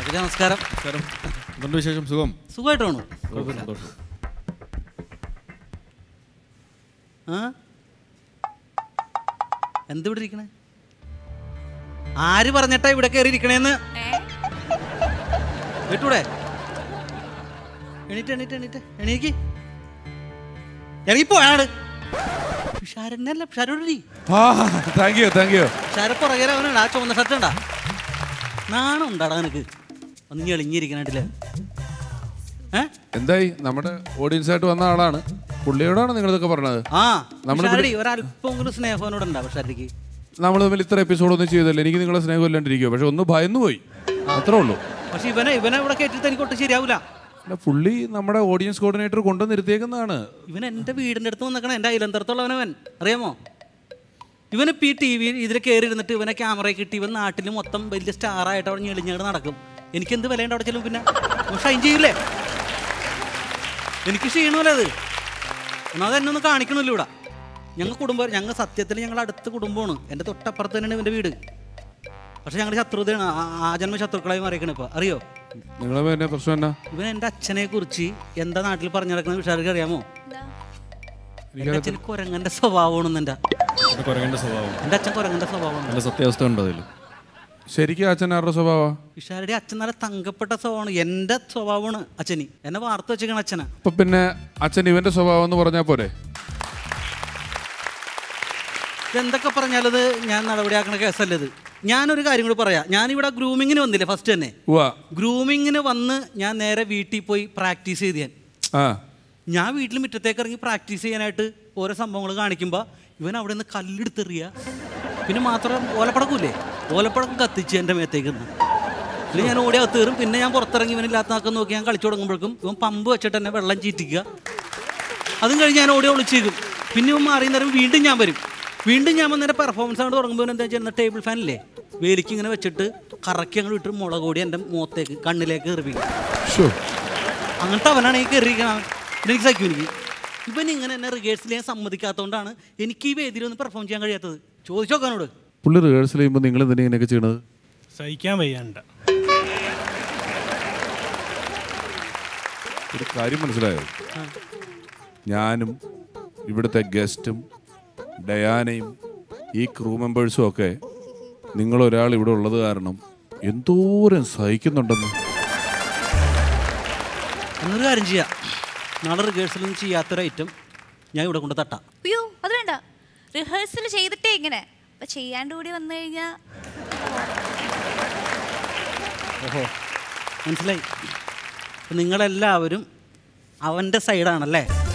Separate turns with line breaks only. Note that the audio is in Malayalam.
അഖില നമസ്കാരം
നമസ്കാരം എന്തുണ്ട് വിശേഷം സുഖം
സുഖമായിട്ട് വേണു കുഴപ്പമില്ല
സന്തോഷം
ആ എന്ത് ഇവിടെ ഇരിക്കണേ ആര് പറഞ്ഞിട്ടാ ഇവിടെ കയറി ഇരിക്കണേന്ന് കേട്ടൂടെ എണീറ്റ് എണീറ്റ് എണീറ്റ് എണീക്ക് ഇറങ്ങിപ്പോയാണ് ഷാരനല്ല ഷാരോടി
ആ താങ്ക് യു താങ്ക് യു
ഷാര പുറകെ അവനാണ് ആ ചുവന്ന ഷർട്ട് ഉണ്ടാ നാണം ഉണ്ടാടാ നിനക്ക് ഒന്ന് ഞെളിഞ്ഞിരിക്കണില്ലേ ഏ
എന്തായി നമ്മുടെ ഓഡിയൻസ് ആയിട്ട് വന്ന ആളാണ് പുള്ളിയോടാണ് നിങ്ങൾ ഇതൊക്കെ പറഞ്ഞത്
ആ
നമ്മള്
ഷാരടി ഒരല്പമെങ്കിലും സ്നേഹവനോട് ഉണ്ടാവും ഷാരടിക്ക്
നമ്മൾ തമ്മിൽ ഇത്ര എപ്പിസോഡ് ഒന്നും ചെയ്തല്ലേ എനിക്ക് നിങ്ങളെ സ്നേഹം ഇല്ലാണ്ടിരിക്കുമോ പക്ഷെ ഒന്ന് ഭയന്നു പോയി അത്രേ ഉള്ളൂ
പക്ഷെ ഇവനെ ഇവനെ ഇവിടെ കയറ്റിട്ട് എനിക്ക് ഒട്ടും ശരിയാവില്ല
പിന്നെ പുള്ളി നമ്മുടെ ഓഡിയൻസ് കോർഡിനേറ്റർ കൊണ്ടു നിർത്തിയേക്കുന്നതാണ്
ഇവൻ എൻ്റെ വീടിൻ്റെ അടുത്ത് വന്നിക്കണ എൻ്റെ അയലന്തരത്തുള്ളവനവൻ അറിയാമോ ഇവനിപ്പോൾ ഈ ടി വി ഇതിൽ കയറി ഇരുന്നിട്ട് ഇവനെ ക്യാമറയിൽ കിട്ടി ഇവൻ നാട്ടിൽ മൊത്തം വലിയ സ്റ്റാറായിട്ട് അവിടെ ഞെളിഞ്ഞങ്ങട് നടക്കും എനിക്ക് എന്ത് വിലയുണ്ട് അവിടെ ചെല്ലും പിന്നെ ഇവൻ ഷൈൻ ചെയ്യില്ലേ എനിക്ക് ക്ഷീണമല്ലേ അത് എന്നാൽ അതെന്നെ ഒന്ന് കാണിക്കണമല്ലോ ഇവിടെ ഞങ്ങൾ കുടുംബം ഞങ്ങൾ സത്യത്തിൽ ഞങ്ങൾ അടുത്ത കുടുംബമാണ് എൻ്റെ തൊട്ടപ്പുറത്ത് തന്നെയാണ് ഇവൻ്റെ വീട് പക്ഷെ ഞങ്ങളുടെ ശത്രുതയാണ് ആ- ആ ജന്മ ശത്രുക്കളായി മാറിയേക്കണ ഇപ്പോൾ അറിയോ
നിങ്ങളെ പിന്നെ പ്രശ്നം എന്നാ
ഇവൻ എൻ്റെ അച്ഛനെ കുറിച്ച് എന്താ നാട്ടിൽ പറഞ്ഞു നടക്കുന്ന വിഷാർക്ക് അറിയാമോ എൻ്റെ അച്ഛന് കുരങ്ങന്റെ സ്വഭാവമാണ് എൻ്റെ
കുറയേണ്ട സ്വഭാവം
എൻ്റെ അച്ഛൻ കുരങ്ങന്റെ സ്വഭാവമാണ്
നല്ല സത്യാവസ്ഥ ഉണ്ട് അതിൽ
ശരിക്കും അച്ഛൻ ആരുടെ സ്വഭാവ
വിഷാരുടെ അച്ഛൻ നല്ല തങ്കപ്പെട്ട സ്വഭാവമാണ് എൻ്റെ സ്വഭാവമാണ് അച്ഛന് എന്നെ വാർത്ത വെച്ചേക്കണ അച്ഛനാ
അപ്പൊ പിന്നെ അച്ഛൻ ഇവന്റെ സ്വഭാവം എന്ന് പറഞ്ഞാൽ പോരെ
എന്തൊക്കെ പറഞ്ഞാലത് ഞാൻ നടപടിയാക്കണ കേസല്ല ഇത് ഞാനൊരു കാര്യം കൂടി പറയാം ഞാനിവിടെ ഗ്രൂമിങ്ങിന് വന്നില്ലേ ഫസ്റ്റ് തന്നെ
ഉവാ
ഗ്രൂമിങ്ങിന് വന്ന് ഞാൻ നേരെ വീട്ടിൽ പോയി പ്രാക്ടീസ് ചെയ്ത് ഞാൻ
ആ
ഞാൻ വീട്ടിൽ മുറ്റത്തേക്ക് ഇറങ്ങി പ്രാക്ടീസ് ചെയ്യാനായിട്ട് ഓരോ സംഭവങ്ങൾ കാണിക്കുമ്പോൾ ഇവൻ അവിടെ നിന്ന് കല്ലെടുത്തെറിയുക പിന്നെ മാത്രം ഓലപ്പടക്കൂലേ ഓലപ്പടക്കം കത്തിച്ച് എൻ്റെ മേത്തേക്ക് നിന്ന് പിന്നെ ഞാൻ ഓടി അകത്ത് കയറും പിന്നെ ഞാൻ പുറത്തിറങ്ങി ഇവനില്ലാത്ത ആക്കം നോക്കി ഞാൻ കളിച്ചു തുടങ്ങുമ്പോഴേക്കും ഇവൻ പമ്പ് വെച്ചിട്ട് എന്നെ വെള്ളം ചീറ്റിക്കുക അതും കഴിഞ്ഞ് ഞാൻ ഓടി ഒളിച്ചേക്കും പിന്നെ ഇവൻ മാറി നേരം വീണ്ടും ഞാൻ വരും വീണ്ടും ഞാൻ വന്നേരം പെർഫോമൻസ് ആണ് തുടങ്ങുമ്പോൾ എന്താ ചെയ്യുന്നത് ടേബിൾ ഫാനില്ലേ വേലിക്ക് ഇങ്ങനെ വെച്ചിട്ട് കറക്കി അങ്ങോട്ട് ഇട്ട് മുളക് പൊടി എൻ്റെ മുഖത്തേക്ക് കണ്ണിലേക്ക് എറിവിക്കും
ഷോ
അങ്ങനത്തെ അവനാണ് ഈ കയറിയിരിക്കണം എനിക്ക് സഹിക്കും എനിക്ക് ഇവൻ ഇങ്ങനെ എന്നെ റിഹേഴ്സൽ ചെയ്യാൻ സമ്മതിക്കാത്തതുകൊണ്ടാണ് എനിക്ക് ഈ വേദിയിൽ ഒന്ന് പെർഫോം ചെയ്യാൻ കഴിയാത്തത് ചോദിച്ചു നോക്കാനോട്
പുള്ളി റിഹേഴ്സൽ ചെയ്യുമ്പോൾ നിങ്ങൾ എന്തിനാ ഇങ്ങനെയൊക്കെ ചെയ്യണത്
സഹിക്കാൻ വയ്യാണ്ട
ഒരു കാര്യം മനസ്സിലായോ ഞാനും ഇവിടുത്തെ ഗസ്റ്റും ഡയാനയും ഈ ക്രൂ മെമ്പേഴ്സും ഒക്കെ നിങ്ങൾ ഒരാൾ ഇവിടെ ഉള്ളത് കാരണം എന്തോരം സഹിക്കുന്നുണ്ടെന്ന്
എന്നൊരു കാര്യം ചെയ്യാം നാളെ റിഹേഴ്സലൊന്നും ചെയ്യാത്തൊരു ഐറ്റം ഞാൻ ഇവിടെ കൊണ്ട് തട്ടാം
അയ്യോ അത് വേണ്ട റിഹേഴ്സൽ ചെയ്തിട്ടേ ഇങ്ങനെ അപ്പൊ ചെയ്യാണ്ട് കൂടി വന്നു കഴിഞ്ഞാ
ഓഹോ മനസ്സിലായി അപ്പം നിങ്ങളെല്ലാവരും അവൻ്റെ സൈഡാണല്ലേ